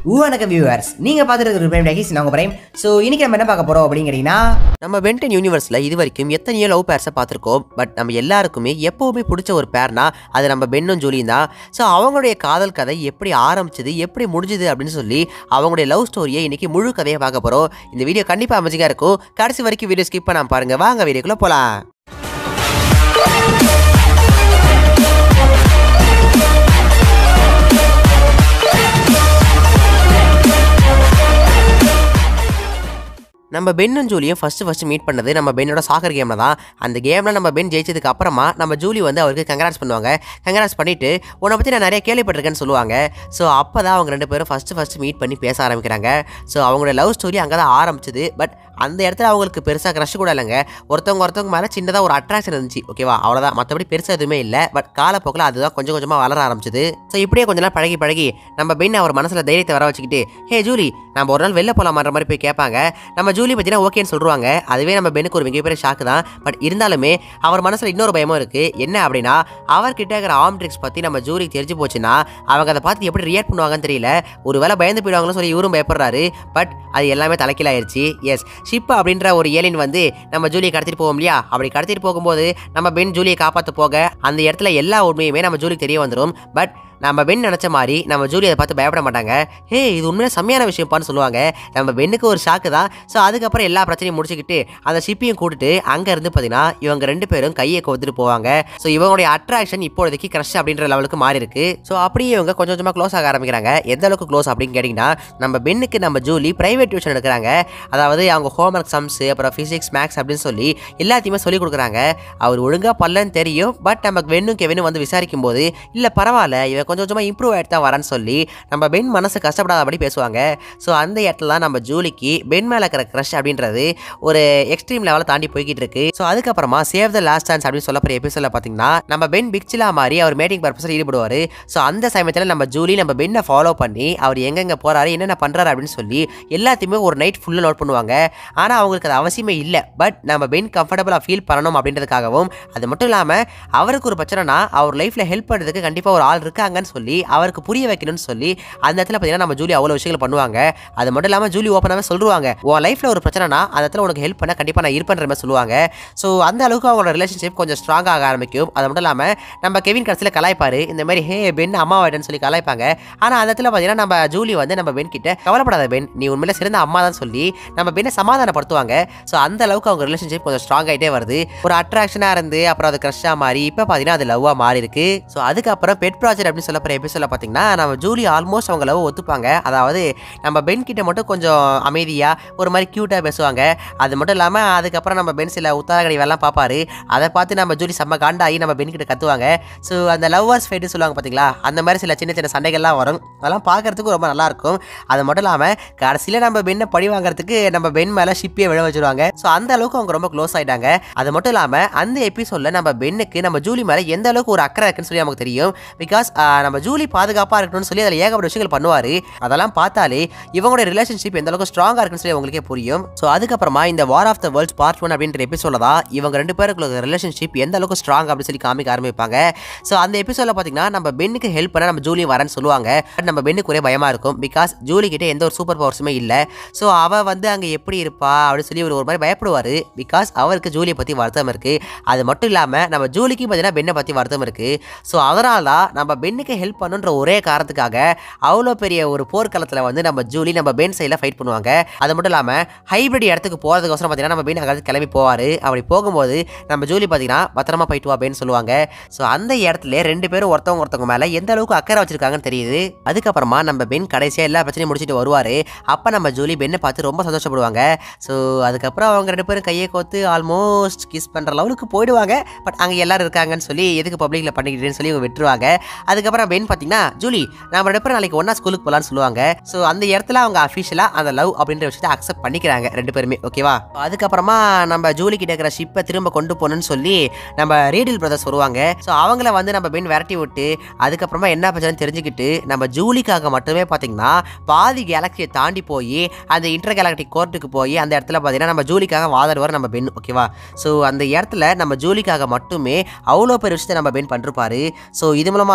வணக்கம் வியூவர்ஸ் நீங்க பார்த்துட்டு இருக்கிற பிரேம் டேகிஸ் நான் உங்க பிரேம் ஸோ இன்னைக்கு நம்ம என்ன பார்க்க போறோம் அப்படிங்கிறீங்கன்னா நம்ம வென்டன் யூனிவர்ஸில் இது வரைக்கும் எத்தனையோ லவ் பேர்ஸை பார்த்துருக்கோம் பட் நம்ம எல்லாருக்குமே எப்போவுமே பிடிச்ச ஒரு பேர்னா அது நம்ம பென்னும் ஜூலியும் தான் ஸோ அவங்களுடைய காதல் கதை எப்படி ஆரம்பிச்சது எப்படி முடிஞ்சுது அப்படின்னு சொல்லி அவங்களுடைய லவ் ஸ்டோரியை இன்னைக்கு முழு கதையை பார்க்க போகிறோம் இந்த வீடியோ கண்டிப்பாக அமைச்சிக்காக இருக்கும் கடைசி வரைக்கும் வீடியோ ஸ்கிப் பண்ணாம பாருங்க வாங்க வீடியோக்குள்ளே போகலாம் நம்ம பென்னும் ஜூலியும் ஃபஸ்ட்டு ஃபஸ்ட்டு மீட் பண்ணது நம்ம பென்னோட சாக்கர் கேமில் தான் அந்த கேமில் நம்ம பென் ஜெயிச்சதுக்கு அப்புறமா நம்ம ஜூலி வந்து அவருக்கு கங்கராட்ஸ் பண்ணுவாங்க கங்கராட்ஸ் பண்ணிவிட்டு உன்னை பற்றி நான் நிறைய கேள்விப்பட்டிருக்கேன்னு சொல்லுவாங்க ஸோ அப்போ தான் அவங்க ரெண்டு பேரும் ஃபஸ்ட்டு ஃபஸ்ட்டு மீட் பண்ணி பேச ஆரம்பிக்கிறாங்க ஸோ அவங்களோட லவ் ஸ்டோரி அங்கே தான் ஆரம்பிச்சது பட் அந்த இடத்துல அவங்களுக்கு பெருசாக க்ரஷ் கூட இல்லைங்க ஒருத்தவங்க ஒருத்தவங்க மேலே சின்னதாக ஒரு அட்ராக்ஷன் இருந்துச்சு ஓகேவா அவ்வளோதான் மற்றபடி பெருசாக எதுவுமே இல்லை பட் காலப்போக்கில் அதுதான் கொஞ்சம் கொஞ்சமாக வளர ஆரம்பிச்சது ஸோ இப்படியே கொஞ்ச நாள் பழகி பழகி நம்ம பென் அவர் மனசில் தைரியத்தை வர வச்சுக்கிட்டு ஹே ஜூலி நம்ம ஒரு நாள் வெளில போகலாமான்ற மாதிரி போய் கேட்பாங்க நம்ம ஜூலி பார்த்தீங்கன்னா ஓகேன்னு சொல்லுவாங்க அதுவே நம்ம பெனுக்கு ஒரு மிகப்பெரிய ஷாக்கு தான் பட் இருந்தாலுமே அவர் மனசில் இன்னொரு பயமும் இருக்குது என்ன அப்படின்னா அவர்கிட்ட இருக்கிற ஆர்ம் ட்ரிக்ஸ் பற்றி நம்ம ஜூலிக்கு தெரிஞ்சு போச்சுன்னா அவங்க அதை பார்த்து எப்படி ரியாக்ட் பண்ணுவாங்கன்னு தெரியல ஒருவேளை பயந்து போயிடுவாங்களோ சொல்லி இவரும் பயப்படுறாரு பட் அது எல்லாமே தலைக்கீழாயிருச்சு எஸ் ஷிப் அப்படின்ற ஒரு ஏலியன் வந்து நம்ம ஜூலியை கடத்திட்டு போவோம் இல்லையா அப்படி கடத்திட்டு போகும்போது நம்ம பென் ஜூலியை காப்பாற்ற போக அந்த இடத்துல எல்லா உண்மையுமே நம்ம ஜூலிக்கு தெரிய வந்துடும் பட் நம்ம பென் நினச்ச மாதிரி நம்ம ஜூலி அதை பார்த்து பயப்பட மாட்டாங்க ஹே இது உண்மையிலே செம்மையான விஷயம்ப்பான்னு சொல்லுவாங்க நம்ம பென்னுக்கு ஒரு ஷாக்கு தான் ஸோ அதுக்கப்புறம் எல்லா பிரச்சனையும் முடிச்சுக்கிட்டு அந்த ஷிப்பையும் கூட்டிட்டு அங்கே இருந்து பார்த்தீங்கன்னா இவங்க ரெண்டு பேரும் கையை கோத்துட்டு போவாங்க ஸோ இவங்களுடைய அட்ராக்ஷன் இப்போதைக்கு க்ரஷ் அப்படின்ற லெவலுக்கு மாறி இருக்கு ஸோ அப்படியே இவங்க கொஞ்சம் கொஞ்சமாக க்ளோஸ் ஆக ஆரம்பிக்கிறாங்க எந்த அளவுக்கு க்ளோஸ் அப்படின்னு கேட்டிங்கன்னா நம்ம பென்னுக்கு நம்ம ஜூலி பிரைவேட் டியூஷன் எடுக்கிறாங்க அதாவது அவங்க ஹோம்ஒர்க் சம்ஸ் அப்புறம் ஃபிசிக்ஸ் மேக்ஸ் அப்படின்னு சொல்லி எல்லாத்தையுமே சொல்லி கொடுக்குறாங்க அவர் ஒழுங்காக பல்லன்னு தெரியும் பட் நம்ம பென்னும் கெவினும் வந்து விசாரிக்கும் போது இல்லை பரவாயில்ல இவன் கொஞ்சம் கொஞ்சமாக இம்ப்ரூவ் ஆகிட்டு தான் வரேன்னு சொல்லி நம்ம பென் மனசு கஷ்டப்படாதபடி பேசுவாங்க ஸோ அந்த இடத்துல தான் நம்ம ஜூலிக்கு பென் மேலே இருக்கிற க்ரஷ் அப்படின்றது ஒரு எக்ஸ்ட்ரீம் லெவலில் தாண்டி போய்கிட்டு இருக்கு ஸோ அதுக்கப்புறமா சேவ் த லாஸ்ட் சான்ஸ் அப்படின்னு சொல்லப்படுற எபிசோட பார்த்தீங்கன்னா நம்ம பென் பிக்சிலா மாதிரி அவர் மேட்டிங் பர்பஸில் ஈடுபடுவார் ஸோ அந்த சமயத்தில் நம்ம ஜூலி நம்ம பென்னை ஃபாலோ பண்ணி அவர் எங்கெங்கே போகிறாரு என்னென்ன பண்ணுறாரு அப்படின்னு சொல்லி எல்லாத்தையுமே ஒரு நைட் ஃபுல்லாக நோட் பண்ணுவாங்க ஆனால் அவங்களுக்கு அது அவசியமே இல்லை பட் நம்ம பென் கம்ஃபர்டபுளாக ஃபீல் பண்ணணும் அப்படின்றதுக்காகவும் அது மட்டும் இல்லாமல் அவருக்கு ஒரு பிரச்சனைனா அவர் லைஃப்பில் ஹெல்ப் பண்ணுறதுக்கு கண்டிப்பாக ஒரு ஆள் இருக்காங்கன்னு சொல்லி அவருக்கு புரிய வைக்கணும்னு சொல்லி அந்த இடத்துல பார்த்தீங்கன்னா நம்ம ஜூலி அவ்வளோ விஷயங்கள் பண்ணுவாங்க அது மட்டும் இல்லாமல் ஜூலி ஓப்பனாகவே சொல்லுவாங்க உன் லைஃப்பில் ஒரு பிரச்சனைனா அந்த இடத்துல உனக்கு ஹெல்ப் பண்ண கண்டிப்பாக நான் இருப்பேன்ற மாதிரி சொல்லுவாங்க ஸோ அந்த அளவுக்கு அவங்களோட ரிலேஷன்ஷிப் கொஞ்சம் ஸ்ட்ராங் ஆக ஆரம்பிக்கும் அது மட்டும் இல்லாமல் நம்ம கெவின் கடைசியில் கலாய்ப்பாரு இந்த மாதிரி ஹே பென் அம்மா வாயிட்டன்னு சொல்லி கலாய்ப்பாங்க ஆனால் அந்த இடத்துல பார்த்தீங்கன்னா நம்ம ஜூலி வந்து நம்ம பென் கிட்ட கவலைப்படாத பென் நீ உண்மையில சிறந்த அம்மா தான் சொல்லி நம்ம பெண்ணை சமாதானப்படுத்துவாங்க ஸோ அந்த அளவுக்கு அவங்க ரிலேஷன்ஷிப் கொஞ்சம் ஸ்ட்ராங் ஆகிட்டே வருது ஒரு அட்ராக்ஷனாக இருந்து அப்புறம் அது க்ரஷ்ஷாக மாறி இப்போ பார்த்தீங்கன்னா அது லவ்வாக மாறி இருக்கு ஸோ அதுக்கப்புறம் பெட் ப்ராஜெக்ட் அப்படின்னு சொல்லப்படுற எபிசோட பார்த்தீங்கன்னா நம்ம ஜூலி ஆல்மோஸ்ட் அவங்க லவ் ஒத்துப்பாங்க அதாவது நம்ம பென் கிட்ட மட்டும் கொஞ்சம் அமைதியாக ஒரு மாதிரி க்யூட்டாக பேசுவாங்க அது மட்டும் இல்லாமல் அதுக்கப்புறம் நம்ம பென் சில உத்தாரகடி வேலாம் பார்ப்பாரு அதை பார்த்து நம்ம ஜூலி செம்ம காண்டாகி நம்ம பென் கிட்ட கத்துவாங்க ஸோ அந்த லவ்வர்ஸ் ஃபைட்டு சொல்லுவாங்க பார்த்தீங்களா அந்த மாதிரி சில சின்ன சின்ன சண்டைகள்லாம் வரும் அதெல்லாம் பார்க்கறதுக்கு ரொம்ப நல்லா இருக்கும் அது மட்டும் இல்லாமல் கடைசியில் நம்ம பெண்ணை பழி வாங்குறதுக்கு நம்ம பென் மேலே ஷிப்பியை விழ வச்சிருவாங்க ஸோ அந்த அளவுக்கு அவங்க ரொம்ப க்ளோஸ் ஆயிட்டாங்க அது மட்டும் இல்லாமல் அந்த எபிசோடில் நம்ம பென்னுக்கு நம்ம ஜூலி மேலே எந்த அளவுக்கு ஒரு அக்கறை இருக்குன்னு சொல்லி நமக்கு தெரியும் பிகாஸ் நம்ம ஜூலி பாதுகாப்பாக இருக்கணும்னு சொல்லி அதில் ஏகப்பட்ட விஷயங்கள் பண்ணுவார் அதெல்லாம் பார்த்தாலே இவங்களுடைய ரிலேஷன்ஷிப் எந்த அளவுக்கு ஸ்ட்ராங்காக இருக்குன்னு சொல்லி உங்களுக்கே புரியும் ஸோ அதுக்கப்புறமா இந்த war of the worlds part one அப்படின்ற எபிசோட தான் இவங்க ரெண்டு பேருக்குள்ள ரிலேஷன்ஷிப் எந்த அளவுக்கு ஸ்ட்ராங் அப்படின்னு சொல்லி காமிக்க ஆரம்பிப்பாங்க ஸோ அந்த எபிசோடில் பார்த்தீங்கன்னா நம்ம பென்னுக்கு ஹெல்ப் பண்ண நம்ம ஜூலி வரேன்னு சொல்லுவாங்க பட் நம்ம பென்னுக்கு ஒரே பயமாக இருக்கும் பிகாஸ் ஜூலி கிட்ட எந்த ஒரு சூப்பர் பவர்ஸுமே இல்லை ஸோ அவள் வந்து அங்கே எப்படி இருப்பா அப்படின்னு சொல்லி ஒரு ஒரு மாதிரி பயப்படுவார் பிகாஸ் அவருக்கு ஜூலியை பற்றி வருத்தம் இருக்குது அது மட்டும் இல்லாமல் நம்ம ஜூலிக்கு பார்த்தீங்கன்னா பெண்ணை பற்றி வருத்தம் இருக்குது ஸோ அதனால தான் நம்ம பென்னுக்கு ஹெல்ப் பண்ணுன்ற ஒரே காரணத்துக்காக அவ்வளோ பெரிய ஒரு போர்க்களத்தில் வந்து நம்ம ஜூலி நம்ம பென் சைடில் ஃபைட் பண்ணுவாங்க அது மட்டும் இல்லாமல் ஹைபிரிட் இடத்துக்கு போகிறதுக்கோசரம் பார்த்தீங்கன்னா நம்ம பென் அங்கே கிளம்பி போவார் அப்படி போகும்போது நம்ம ஜூலி பார்த்தீங்கன்னா பத்திரமா போயிட்டு வா பென் சொல்லுவாங்க ஸோ அந்த இடத்துல ரெண்டு பேரும் ஒருத்தவங்க ஒருத்தவங்க மேலே எந்த அளவுக்கு அக்கறை வச்சிருக்காங்கன்னு தெரியுது அதுக்கப்புறமா நம்ம பென் கடைசியாக எல்லா பிரச்சனையும் முடிச்சுட்டு வருவார் அப்போ நம்ம ஜூலி பெண்ணை பார்த்து ரொம்ப சந்தோஷப்படுவாங்க ஸோ அதுக்கப்புறம் அவங்க ரெண்டு பேரும் கையை கோத்து ஆல்மோஸ்ட் கிஸ் பண்ணுற லெவலுக்கு போயிடுவாங்க பட் அங்கே எல்லாரும் இருக்காங்கன்னு சொல்லி எதுக்கு பப்ளிக்கில் பண்ணிக்கிட்டேன்னு சொல்லி இவங்க விட்டுருவாங்க அதுக்கப்புறம் பென் பார்த்தீங்கன்னா ஜூலி நம்ம ரெண்டு பேரும் நாளைக்கு ஒன்றா ஸ்கூலுக்கு போகலான்னு சொல்லுவாங்க ஸோ அந்த இடத்துல அவங்க அஃபிஷியலாக அந்த லவ் அப்படின்ற விஷயத்தை அக்செப்ட் பண்ணிக்கிறாங்க ரெண்டு பேருமே ஓகேவா அதுக்கப்புறமா நம்ம ஜூலி கிட்ட இருக்கிற ஷிப்பை திரும்ப கொண்டு போகணும்னு சொல்லி நம்ம ரீடில் பிரதர்ஸ் வருவாங்க ஸோ அவங்கள வந்து நம்ம பென் விரட்டி விட்டு அதுக்கப்புறமா என்ன பிரச்சனை தெரிஞ்சுக்கிட்டு நம்ம ஜூலிக்காக மட்டுமே பார்த்தீங்கன்னா பாதி கேலக்சியை தாண்டி போய் அந்த இன்டர் கேலக்டிக் கோர்ட்டுக்கு போய் அந்த இடத்துல பார்த்தீங்கன்னா நம்ம ஜூலிக்காக வாதாடுவார் நம்ம பென் ஓகேவா ஸோ அந்த இடத்துல நம்ம ஜூலிக்காக மட்டுமே அவ்வளோ பெரிய விஷயத்தை நம்ம பென் பண்ணிருப்பாரு ஸோ இது மூலமாகவே அவங்க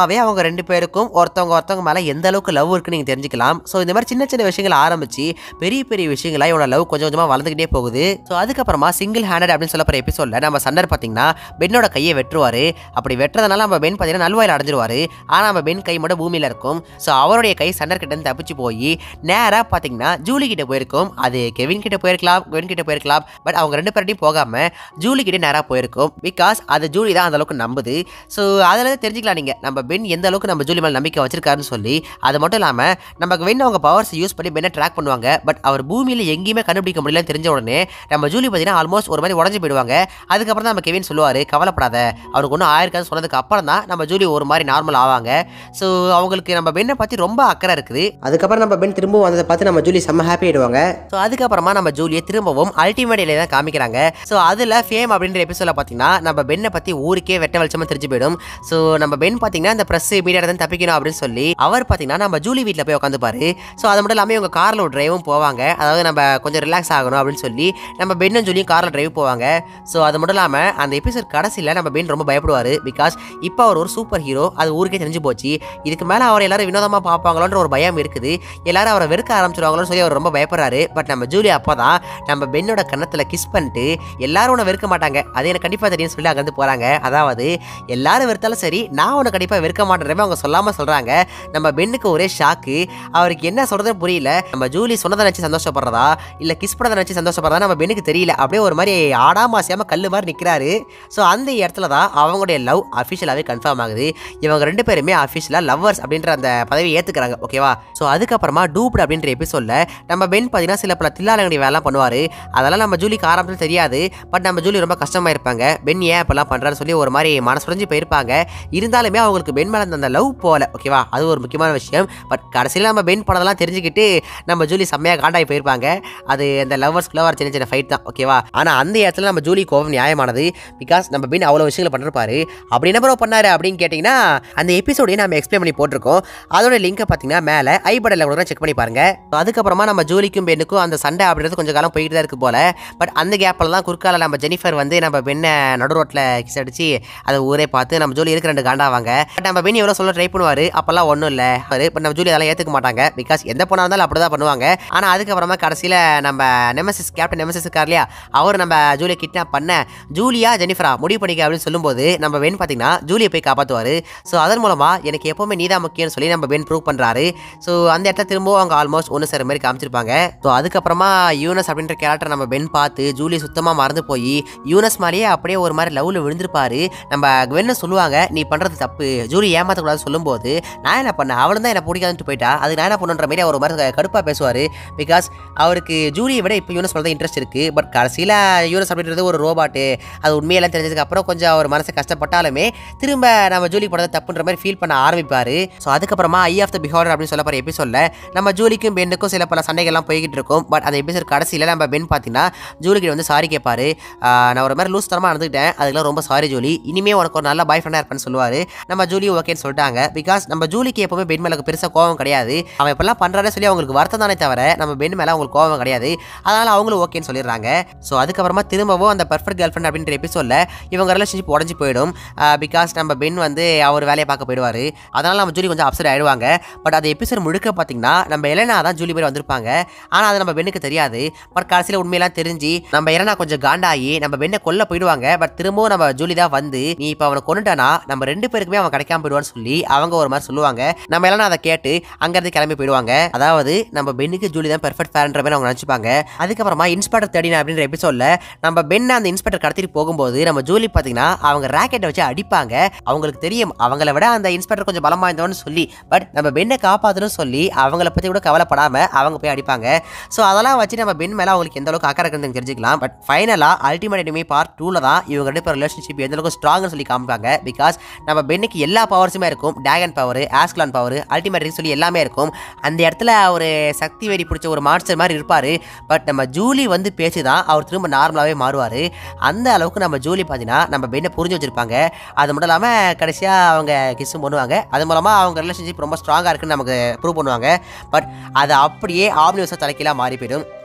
ரெண்டு பேருக்கும் ஒருத்தவங்க ஒருத்தவங்க மேலே எந்த அளவுக்கு லவ் இருக்குன்னு நீங்கள் தெரிஞ்சுக்கலாம் ஸோ இந்த மாதிரி சின்ன சின்ன விஷயங்கள் ஆரம்பிச்சு பெரிய பெரிய விஷயங்களா இவனோட லவ் கொஞ்சம் கொஞ்சமாக வளர்ந்துக்கிட்டே போகுது ஸோ அதுக்கப்புறமா சிங்கிள் ஹேண்டட் அப்படின்னு சொல்லப்படுற எபிசோடில் நம்ம சண்டர் பார்த்தீங்கன்னா பென்னோட கையை வெட்டுருவாரு அப்படி வெட்டுறதுனால நம்ம பென் பார்த்தீங்கன்னா நல்வாயில் அடைஞ்சிருவாரு ஆனால் நம்ம பென் கை மட்டும் பூமியில் இருக்கும் ஸோ அவருடைய கை சண்டர் கிட்ட இருந்து தப்பிச்சு போய் நேராக பார்த்தீங்கன்னா ஜூலி கிட்ட போயிருக்கும் அது கெவின் கிட்ட போயிருக்கலாம் கெவின் கிட்ட போயிருக்கலாம் பட் அவங்க ரெண்டு பேர்ட்டையும் போகாம ஜூலி கிட்ட நேராக போயிருக்கும் பிகாஸ் அது ஜூலி தான் அந்த அளவுக்கு நம்புது ஸோ அதில் தெரிஞ்சுக்கலாம் நீங்கள் நம்ம பென் எந்த அளவுக்கு நம்ம ஜூலி மேலே நம்பிக்கை வச்சிருக்காருன்னு சொல்லி அது மட்டும் இல்லாமல் நமக்கு வென் அவங்க பவர்ஸ் யூஸ் பண்ணி பெண்ணை ட்ராக் பண்ணுவாங்க பட் அவர் பூமியில் எங்கேயுமே கண்டுபிடிக்க முடியலன்னு தெரிஞ்ச உடனே நம்ம ஜூலி பார்த்தீங்கன்னா ஆல்மோஸ்ட் ஒரு மாதிரி உடஞ்சு போயிடுவாங்க அதுக்கப்புறம் தான் நம்ம கெவின் சொல்லுவார் கவலைப்படாத அவருக்கு ஒன்றும் ஆயிருக்கான்னு சொன்னதுக்கு அப்புறம் தான் நம்ம ஜூலி ஒரு மாதிரி நார்மல் ஆவாங்க ஸோ அவங்களுக்கு நம்ம பெண்ணை பற்றி ரொம்ப அக்கறை இருக்குது அதுக்கப்புறம் நம்ம பென் திரும்பவும் வந்ததை பார்த்து நம்ம ஜூலி செம்ம ஹாப்பி ஆயிடுவாங்க ஸோ அதுக்கப்புறமா நம்ம ஜூலியை திரும்பவும் அல்டிமேட்ல தான் காமிக்கிறாங்க ஸோ அதில் ஃபேம் அப்படின்ற எபிசோட பார்த்தீங்கன்னா நம்ம பெண்ணை பற்றி ஊருக்கே வெட்ட வெளிச்சமாக தெரிஞ்சு போயிடும் ஸோ நம்ம பென் பார்த்தீங்கன்னா இந்த ப்ரெஸ் மீடியா தான் தப்பிக்கணும் அப்படின்னு சொல்லி அவர் பார்த்தீங்கன்னா நம்ம ஜூலி வீட்டில் போய் உட்காந்துப்பாரு ஸோ அது மட்டும் இல்லாமல் இவங்க காரில் ஒரு டிரைவும் போவாங்க அதாவது நம்ம கொஞ்சம் ரிலாக்ஸ் ஆகணும் அப்படின்னு சொல்லி நம்ம பென்னும் ஜூலியும் காரில் டிரைவ் போவாங்க ஸோ அது மட்டும் இல்லாமல் அந்த எபிசோட் கடைசியில் நம்ம பென் ரொம்ப பயப்படுவார் பிகாஸ் இப்போ அவர் ஒரு சூப்பர் ஹீரோ அது ஊருக்கே தெரிஞ்சு போச்சு இதுக்கு மேலே அவர் எல்லாரும் வினோதமாக பார்ப்பாங்களோன்ற ஒரு பயம் இருக்குது எல்லாரும் அவரை வெறுக்க ஆரம்பிச்சிருவாங்களோன்னு சொல்லி அவர் ரொம்ப பயப்படுறாரு பட் நம்ம ஜூலி அப்போ தான் நம்ம பென்னோட கன்னத்தில் கிஸ் பண்ணிட்டு எல்லாரும் உன்னை வெறுக்க மாட்டாங்க அது எனக்கு கண்டிப்பாக தெரியும்னு சொல்லி அங்கேருந்து போகிறாங்க அதாவது எல்லாரும் வெறுத்தாலும் சரி நான் உன்னை கண்டிப்பாக வெறுக்க மாட்டேன்றமே அவங்க சொல்லாமல் சொல்கிறாங்க நம்ம பெண்ணுக்கு ஒரே ஷாக்கு அவருக்கு என்ன சொல்கிறதுன்னு புரியல நம்ம ஜூலி சொன்னதை நினச்சி சந்தோஷப்படுறதா இல்லை கிஸ் பண்ணதை நினச்சி சந்தோஷப்படுறதா நம்ம பெண்ணுக்கு தெரியல அப்படியே ஒரு மாதிரி ஆடாம அசையாமல் கல் மாதிரி நிற்கிறாரு ஸோ அந்த இடத்துல தான் அவங்களுடைய லவ் அஃபிஷியலாகவே கன்ஃபார்ம் ஆகுது இவங்க ரெண்டு பேருமே அஃபிஷியலாக லவ்வர்ஸ் அப்படின்ற அந்த பதவியை ஏற்றுக்கிறாங்க ஓகேவா ஸோ அதுக்கப்புறமா டூப்ட் அப்படின்ற எபிசோடில் நம்ம பென் பார்த்தீங்கன்னா சில பல தில்லாலங்கடி வேலைலாம் பண்ணுவார் அதெல்லாம் நம்ம ஜூலிக்கு ஆரம்பத்தில் தெரியாது பட் நம்ம ஜூலி ரொம்ப கஷ்டமாக இருப்பாங்க பென் ஏன் இப்பெல்லாம் பண்ணுறான்னு சொல்லி ஒரு மாதிரி மனசுடைஞ்சு போயிருப்பாங்க இருந்தாலுமே அவங்களுக்கு பென் மேலே அந்த லவ் போகல ஓகேவா அது ஒரு முக்கியமான விஷயம் பட் கடைசியில் நம்ம பென் பண்ணதெல்லாம் தெரிஞ்சுக்கிட்டு நம்ம ஜூலி செம்மையாக காண்டாகி போயிருப்பாங்க அது அந்த லவ்வர்ஸ்குள்ள வர சின்ன சின்ன ஃபைட் தான் ஓகேவா ஆனால் அந்த இடத்துல நம்ம ஜூலி கோபம் நியாயமானது பிகாஸ் நம்ம பென் அவ்வளோ விஷயங்களை பண்ணிருப்பாரு அப்படி என்ன ப்ரோ பண்ணாரு அப்படின்னு கேட்டிங்கன்னா அந்த எபிசோடையும் நம்ம எக்ஸ்பிளைன் பண்ணி போட்டிருக்கோம் அதோட லிங்கை பார்த்தீங்கன்னா மேலே ஐ பட்டனில் கூட செக் பண்ணி பாருங்க So, அதுக்கப்புறமா நம்ம ஜூலிக்கும் பெண்ணுக்கும் அந்த சண்டை அப்படின்றது கொஞ்சம் காலம் போயிட்டு தான் இருக்கு போல பட் அந்த கேப்பில் தான் குறுக்கால நம்ம ஜெனிஃபர் வந்து நம்ம பெண்ணை நடு ரோட்டில் கிஸ் அடிச்சு அதை ஊரே பார்த்து நம்ம ஜூலி இருக்கிற ரெண்டு காண்டாவாங்க பட் நம்ம பெண் எவ்வளோ சொல்ல ட்ரை பண்ணுவார் அப்போல்லாம் ஒன்றும் இல்லை பட் நம்ம ஜூலி அதெல்லாம் ஏற்றுக்க மாட்டாங்க பிகாஸ் எந்த பொண்ணாக இருந்தாலும் அப்படி தான் பண்ணுவாங்க ஆனால் அதுக்கப்புறமா கடைசியில் நம்ம நெமசிஸ் கேப்டன் நெமசிஸ் இருக்கார் இல்லையா அவர் நம்ம ஜூலியை கிட்னாப் பண்ண ஜூலியா ஜெனிஃபரா முடிவு பண்ணிக்க அப்படின்னு சொல்லும்போது நம்ம வென் பார்த்தீங்கன்னா ஜூலியை போய் காப்பாற்றுவார் ஸோ அதன் மூலமாக எனக்கு எப்போவுமே நீதான் முக்கியம்னு சொல்லி நம்ம வென் ப்ரூவ் பண்ணுறாரு ஸோ அந்த இடத்துல திரும்பவும் அவங்க ஆல்மோஸ்ட் ஒன்று சேர மாதிரி காமிச்சிருப்பாங்க ஸோ அதுக்கப்புறமா யூனஸ் அப்படின்ற கேரக்டர் நம்ம பென் பார்த்து ஜூலி சுத்தமாக மறந்து போய் யூனஸ் மாதிரியே அப்படியே ஒரு மாதிரி லவ்வில் விழுந்திருப்பாரு நம்ம வென்னு சொல்லுவாங்க நீ பண்ணுறது தப்பு ஜூலி ஏமாற்றக்கூடாதுன்னு சொல்லும்போது நான் என்ன பண்ணேன் அவளும் தான் என்னை பிடிக்காதுன்ட்டு போயிட்டா அது நான் என்ன பண்ணுன்ற மாதிரி அவர் ஒரு மாதிரி கடுப்பாக பேசுவார் பிகாஸ் அவருக்கு ஜூலியை விட இப்போ யூனஸ் மேலே தான் இன்ட்ரெஸ்ட் இருக்குது பட் கடைசியில் யூனஸ் அப்படின்றது ஒரு ரோபாட்டு அது உண்மையெல்லாம் தெரிஞ்சதுக்கு அப்புறம் கொஞ்சம் அவர் மனசு கஷ்டப்பட்டாலுமே திரும்ப நம்ம ஜூலி பண்ணது தப்புன்ற மாதிரி ஃபீல் பண்ண ஆரம்பிப்பார் ஸோ அதுக்கப்புறமா ஐ ஆஃப் த பிஹார்டர் அப்படின்னு சொல்ல போகிற எபிசோடில் நம்ம ஜூலிக்கும் பெண்ணுக்கும் சில பல சண்டைகள்லாம் போய்கிட்டு இருக்கும் பட் அந்த எபிசோட் கடைசியில் நம்ம பெண் பார்த்தீங்கன்னா ஜூலிக்கு வந்து சாரி கேட்பாரு ஆஹ் நான் ஒரு மாதிரி லூஸ் தரமாக நடந்துக்கிட்டேன் அதுக்கெல்லாம் ரொம்ப சாரி ஜூலி இனிமே உனக்கு ஒரு நல்ல பாய் ஃப்ரெண்டாக இருப்பேன்னு சொல்லுவார் நம்ம ஜூலி ஓகேன்னு சொல்லிட்டாங்க பிகாஸ் நம்ம ஜூலிக்கு எப்பவுமே பெண் மேலே பெருசாக கோவம் கிடையாது அவன் இப்பெல்லாம் பண்ணுறானே சொல்லி அவங்களுக்கு வருத்தம் தானே தவிர நம்ம பெண் மேலே அவங்களுக்கு கோவம் கிடையாது அதனால் அவங்களும் ஓகேன்னு சொல்லிடுறாங்க ஸோ அதுக்கப்புறமா திரும்பவும் அந்த பர்ஃபெக்ட் கேர்ள் ஃப்ரெண்ட் அப்படின்ற எபிசோடில் இவங்க ரிலேஷன்ஷிப் உடஞ்சி போயிடும் பிகாஸ் நம்ம பெண் வந்து அவர் வேலையை பார்க்க போயிடுவார் அதனால் நம்ம ஜூலி கொஞ்சம் அப்செட் ஆயிடுவாங்க பட் அந்த எபிசோட் முழுக்க பார்த்தீங்கன்னா நம்ம எலனா தான் ஜூலி பேர் வந்திருப்பாங்க ஆனால் அது நம்ம பெண்ணுக்கு தெரியாது பட் கடைசியில் உண்மையெல்லாம் தெரிஞ்சு நம்ம எலனா கொஞ்சம் காண்டாகி நம்ம பெண்ணை கொல்ல போயிடுவாங்க பட் திரும்பவும் நம்ம ஜூலி தான் வந்து நீ இப்போ அவனை கொண்டுட்டானா நம்ம ரெண்டு பேருக்குமே அவன் கிடைக்காம போயிடுவான்னு சொல்லி அவங்க ஒரு மாதிரி சொல்லுவாங்க நம்ம எல்லாம் அதை கேட்டு அங்கேருந்து கிளம்பி போயிடுவாங்க அதாவது நம்ம பெண்ணுக்கு ஜூலி தான் பெர்ஃபெக்ட் ஃபேர்ன்ற மாதிரி அவங்க நினச்சிப்பாங்க அதுக்கப்புறமா இன்ஸ்பெக்டர் தேடினா அப்படின்ற எபிசோடில் நம்ம பெண்ணை அந்த இன்ஸ்பெக்டர் கடத்திட்டு போகும்போது நம்ம ஜூலி பார்த்தீங்கன்னா அவங்க ராக்கெட்டை வச்சு அடிப்பாங்க அவங்களுக்கு தெரியும் அவங்கள விட அந்த இன்ஸ்பெக்டர் கொஞ்சம் பலம் வாய்ந்தவன்னு சொல்லி பட் நம்ம பெண்ணை காப்பாற்றணும்னு சொல்லி அவங்கள பற்றி கூட கவலைப்படாம அவங்க போய் அடிப்பாங்க ஸோ அதெல்லாம் வச்சு நம்ம பெண் மேலே அவங்களுக்கு எந்த அளவுக்கு அக்கறை இருக்குன்னு தெரிஞ்சுக்கலாம் பட் ஃபைனலாக அல்டிமேட் எனிமி பார்ட் டூவில் தான் இவங்க ரெண்டு பேர் ரிலேஷன்ஷிப் எந்த அளவுக்கு ஸ்ட்ராங்னு சொல்லி காமிப்பாங்க பிகாஸ் நம்ம பெண்ணுக்கு எல்லா பவர்ஸுமே இருக்கும் Dagon power Ascalon power ultimate சொல்லி எல்லாமே இருக்கும் அந்த இடத்துல ஒரு சக்தி வெறி பிடிச்ச ஒரு மான்ஸ்டர் மாதிரி இருப்பார் பட் நம்ம ஜூலி வந்து பேசி தான் அவர் திரும்ப நார்மலாகவே மாறுவார் அந்த அளவுக்கு நம்ம ஜூலி பார்த்தீங்கன்னா நம்ம பெண்ணை புரிஞ்சு வச்சிருப்பாங்க அது மட்டும் இல்லாமல் கடைசியாக அவங்க கிஸ்ஸும் பண்ணுவாங்க அது மூலமாக அவங்க ரிலேஷன்ஷிப் ரொம்ப ஸ்ட்ராங்காக இருக்குன்னு நமக்கு ப்ரூவ் பண்ணுவாங்க பட் அது அப்படியே ஆம்னிவர்ஸாக தலைக்கீழாக மாறி போயிடும்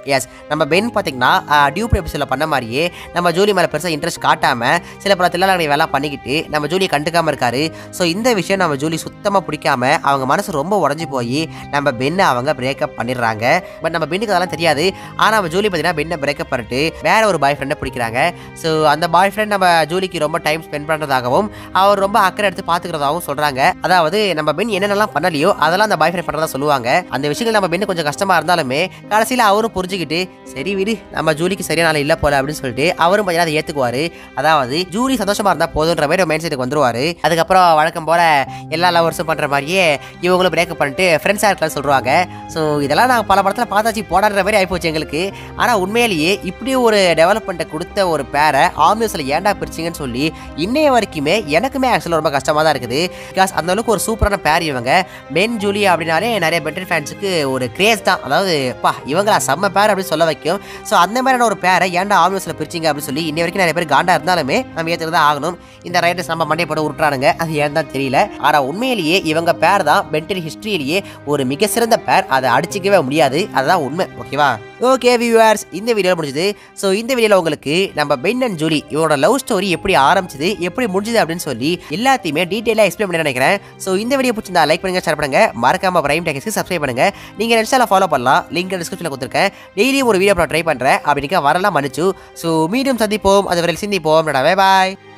எஸ் நம்ம பென் பார்த்தீங்கன்னா டியூப் எபிசோடில் பண்ண மாதிரியே நம்ம ஜூலி மேலே பெருசாக இன்ட்ரெஸ்ட் காட்டாமல் சில பல தில்லாலங்கடி வேலை பண்ணிக்கிட்டு நம்ம ஜூலியை கண்டுக்காமல் இருக்காரு ஸோ இந்த விஷயம் நம்ம ஜூலி சுத்தமாக பிடிக்காம அவங்க மனசு ரொம்ப உடஞ்சி போய் நம்ம பென்னை அவங்க பிரேக்கப் பண்ணிடுறாங்க பட் நம்ம பெண்ணுக்கு அதெல்லாம் தெரியாது ஆனால் நம்ம ஜூலி பார்த்தீங்கன்னா பெண்ணை பிரேக்கப் பண்ணிட்டு வேற ஒரு பாய் ஃப்ரெண்டை பிடிக்கிறாங்க ஸோ அந்த பாய் ஃப்ரெண்ட் நம்ம ஜூலிக்கு ரொம்ப டைம் ஸ்பெண்ட் பண்ணுறதாகவும் அவர் ரொம்ப அக்கறை எடுத்து பார்த்துக்கிறதாகவும் சொல்கிறாங்க அதாவது நம்ம பெண் என்னென்னலாம் பண்ணலையோ அதெல்லாம் அந்த பாய் ஃப்ரெண்ட் பண்ணுறதா சொல்லுவாங்க அந்த விஷயங்கள் நம்ம பெண்ணு கொஞ்சம் கஷ்டமாக இருந்தாலுமே கடைசியில் அவரும் புரிஞ்சுக்கிட்டு சரி விடு நம்ம ஜூலிக்கு சரியான நாள் இல்லை போல அப்படின்னு சொல்லிட்டு அவரும் பார்த்தீங்கன்னா அதை ஏற்றுக்குவார் அதாவது ஜூலி சந்தோஷமாக இருந்தால் போதுன்ற மாதிரி மைண்ட் செட்டுக்கு வந்துருவார் அதுக்கப்புறம் வழக்கம் போல் எல்லா லவர்ஸும் பண்ணுற மாதிரியே இவங்களும் பிரேக்கப் பண்ணிட்டு ஃப்ரெண்ட்ஸாக இருக்கலாம் சொல்லுவாங்க ஸோ இதெல்லாம் நான் பல படத்தில் பார்த்தாச்சு போடாடுற மாதிரி ஆகிப்போச்சு எங்களுக்கு ஆனால் உண்மையிலேயே இப்படி ஒரு டெவலப்மெண்ட்டை கொடுத்த ஒரு பேரை ஆம்னியஸில் ஏன்டா பிரிச்சிங்கன்னு சொல்லி இன்னைய வரைக்குமே எனக்குமே ஆக்சுவலாக ரொம்ப கஷ்டமாக தான் இருக்குது பிகாஸ் அந்த அளவுக்கு ஒரு சூப்பரான பேர் இவங்க பென் ஜூலி அப்படின்னாலே நிறைய பெட்டர் ஃபேன்ஸுக்கு ஒரு கிரேஸ் தான் அதாவது பா இவங்களா செம்ம பேர் அப்படின்னு சொல்ல வைக்கும் ஸோ அந்த மாதிரியான ஒரு பேரை ஏன்டா ஆம்னியஸில் பிரிச்சிங்க அப்படின்னு சொல்லி இன்னை வரைக்கும் நிறைய பேர் காண்டா இருந்தாலுமே நம்ம ஏற்றுக்கு தான் ஆகணும் இந்த ரைட்டர்ஸ் நம்ம மண்டே போட்டு உருட்டுறானுங்க அது ஏன் தான் தெரியல ஆனால் உண்மையிலேயே இவங்க பேர் தான் பென்டன் ஹிஸ்ட்ரியிலேயே ஒரு மிக சிறந்த பேர் அதை அடிச்சிக்கவே முடியாது அதுதான் உண்மை ஓகேவா ஓகே வியூவர்ஸ் இந்த வீடியோ முடிஞ்சது ஸோ இந்த வீடியோவில் உங்களுக்கு நம்ம பென் அண்ட் ஜூலி இவரோட லவ் ஸ்டோரி எப்படி ஆரம்பிச்சது எப்படி முடிஞ்சது அப்படின்னு சொல்லி எல்லாத்தையுமே டீட்டெயிலாக எக்ஸ்பிளைன் பண்ணி நினைக்கிறேன் ஸோ இந்த வீடியோ பிடிச்சிருந்தா லைக் பண்ணுங்க ஷேர் பண்ணுங்க மறக்காம பிரைம் டெக்ஸ்க்கு சப்ஸ்கிரைப் பண்ணுங்க நீங்கள் இன்ஸ்டால ஃபாலோ பண்ணலாம் லிங்க் டிஸ்கிரிப்ஷனில் கொடுத்துருக்கேன் டெய்லி ஒரு வீடியோ ட்ரை பண்ணுறேன் அப்படின்னா வரலாம் மன்னிச்சு ஸோ மீண்டும் சந்திப்போம் அது வரையில் சிந்திப்போம் பாய்